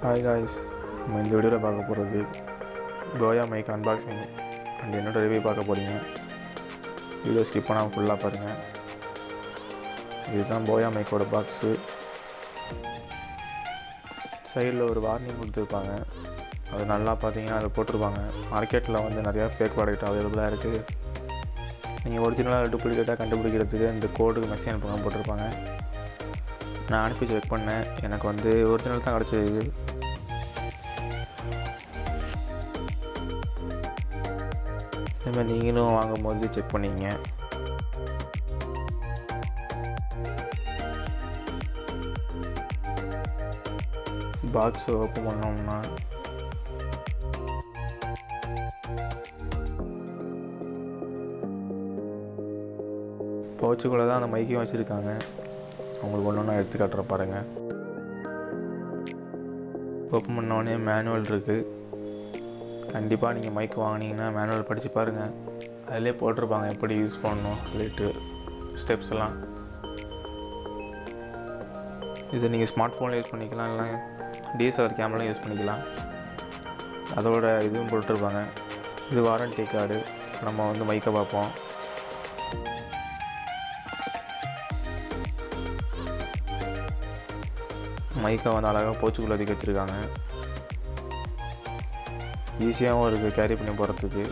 hi guys நம்ம இந்த வீடியோவில் பார்க்க போகிறது கோயா மைக் அன்பாக்சிங் அண்ட் என்னோட ரிவ்யூ பார்க்க போகிறீங்க வீடியோ ஸ்கிப் பண்ணாமல் ஃபுல்லாக பாருங்கள் இதுதான் போயா மைக்கோட பாக்ஸு சைடில் ஒரு வார்னிங் கொடுத்துருப்பாங்க அது நல்லா பார்த்தீங்கன்னா அதை போட்டிருப்பாங்க மார்க்கெட்டில் வந்து நிறையா ஃபேக் ப்ராடக்ட் அவைலபிளாக இருக்குது நீங்கள் ஒரிஜினலாக டூப்ளிகேட்டாக கண்டுபிடிக்கிறதுக்கு இந்த கோடுக்கு மெசேஜ் அனுப்புங்க போட்டிருப்பாங்க நான் அனுப்பி செக் பண்ணேன் எனக்கு வந்து ஒரிஜினல் தான் கிடச்சிது இதுமாதிரி நீங்களும் வாங்கும்போது செக் பண்ணிங்க பாக்ஸ் ஓப்பன் பண்ணோம்னா பவுச்சுக்குள்ளே தான் அந்த மைக்கையும் வச்சுருக்காங்க உங்களுக்கு ஒன்று ஒன்றா எடுத்து காட்டுற பாருங்கள் ஓப்பன் பண்ணோடனே மேனுவல் இருக்குது கண்டிப்பாக நீங்கள் மைக் வாங்கினீங்கன்னா மேனுவல் படித்து பாருங்கள் அதிலே போட்டிருப்பாங்க எப்படி யூஸ் பண்ணணும் சொல்லிட்டு ஸ்டெப்ஸ் எல்லாம் இது நீங்கள் ஸ்மார்ட் ஃபோனில் யூஸ் பண்ணிக்கலாம் இல்லை டிஎஸ்எல்ஆர் கேமரா யூஸ் பண்ணிக்கலாம் அதோட இதுவும் போட்டிருப்பாங்க இது வாரண்டி கார்டு நம்ம வந்து மைக்கை பார்ப்போம் மைக்கை வந்து அழகாக போச்சுக்குள்ளே ஒதுக்கி வச்சுருக்காங்க ஈஸியாகவும் இருக்குது கேரி பண்ணி போகிறதுக்கு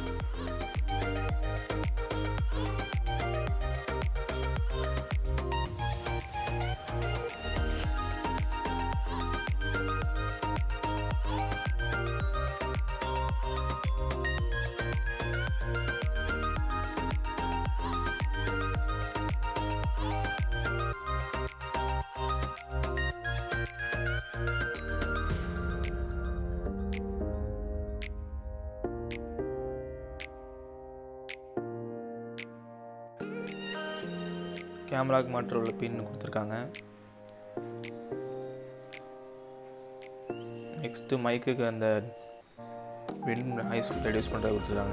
கேமராக்கு மாற்ற உள்ள பின் கொடுத்துருக்காங்க நெக்ஸ்ட்டு மைக்குக்கு அந்த விண்ட் ஐஸ் ரெடியூஸ் பண்ணுறது கொடுத்துருக்காங்க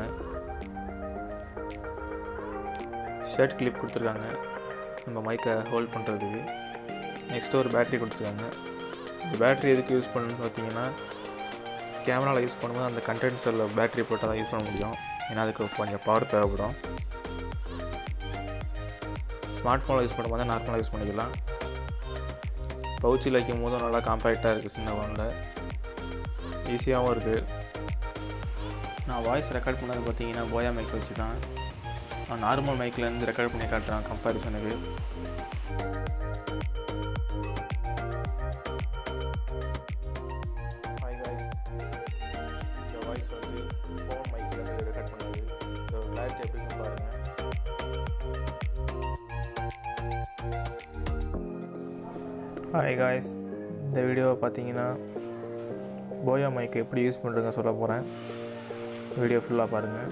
ஷர்ட் கிளிப் கொடுத்துருக்காங்க நம்ம மைக்கை ஹோல்ட் பண்ணுறதுக்கு நெக்ஸ்ட்டு ஒரு பேட்ரி கொடுத்துருக்காங்க இந்த பேட்ரி எதுக்கு யூஸ் பண்ணணும்னு பார்த்தீங்கன்னா கேமராவில் யூஸ் பண்ணும்போது அந்த கண்டென்சரில் பேட்ரி போட்டால் தான் யூஸ் பண்ண முடியும் ஏன்னா அதுக்கு கொஞ்சம் பவர் தேவைப்படும் ஸ்மார்ட் ஃபோனில் யூஸ் பண்ணும்போது நார்மலாக யூஸ் பண்ணிக்கலாம் பவுச்சில் வைக்கும் போதும் நல்லா காம்பேக்டாக இருக்குது சின்ன ஃபோனில் ஈஸியாகவும் இருக்குது நான் வாய்ஸ் ரெக்கார்ட் பண்ணது பார்த்தீங்கன்னா போயா மைக் வச்சு தான் நான் நார்மல் மைக்லேருந்து ரெக்கார்ட் பண்ணி காட்டுறேன் கம்பேரிசனுக்கு ஹாய் காய்ஸ் இந்த வாய்ஸ் வந்து ஃபோன் மைக்கில் ரெக்கார்ட் பண்ணது இந்த கிளாரிட்டி எப்படின்னு பாருங்கள் ஹாய் காய்ஸ் இந்த வீடியோவை பார்த்தீங்கன்னா போயா மைக் எப்படி யூஸ் பண்ணுறதுங்க சொல்ல போகிறேன் வீடியோ ஃபுல்லாக பாருங்கள்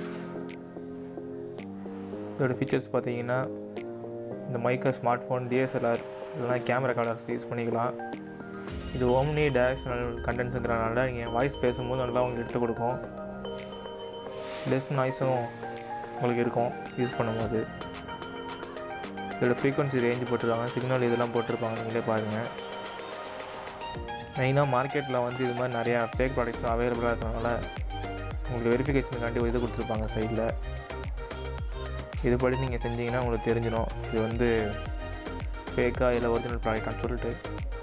இதோட ஃபீச்சர்ஸ் பார்த்தீங்கன்னா இந்த மைக்கை ஸ்மார்ட் ஃபோன் டிஎஸ்எல்ஆர் இல்லைனா கேமரா காலர்ஸ் யூஸ் பண்ணிக்கலாம் இது ஓம்னி டைரக்ஷனல் கண்டென்ட்ஸுங்கிறனால நீங்கள் வாய்ஸ் பேசும்போது நல்லா உங்களுக்கு எடுத்து கொடுக்கும் லெஸ் நாய்ஸும் உங்களுக்கு இருக்கும் யூஸ் பண்ணும்போது இதில் ஃப்ரீக்வன்சி ரேஞ்சு போட்டிருக்காங்க சிக்னல் இதெல்லாம் போட்டிருப்பாங்க நீங்களே பாருங்கள் மெயினாக மார்க்கெட்டில் வந்து இது மாதிரி நிறையா ஃபேக் ப்ராடக்ட்ஸும் அவைலபிளாக இருக்கிறனால உங்களுக்கு வெரிஃபிகேஷனுக்காண்டி இது கொடுத்துருப்பாங்க சைடில் இதுபடி நீங்கள் செஞ்சீங்கன்னா உங்களுக்கு தெரிஞ்சிடும் இது வந்து ஃபேக்காக இல்லை ஒரிஜினல் ப்ராடக்டான்னு சொல்லிட்டு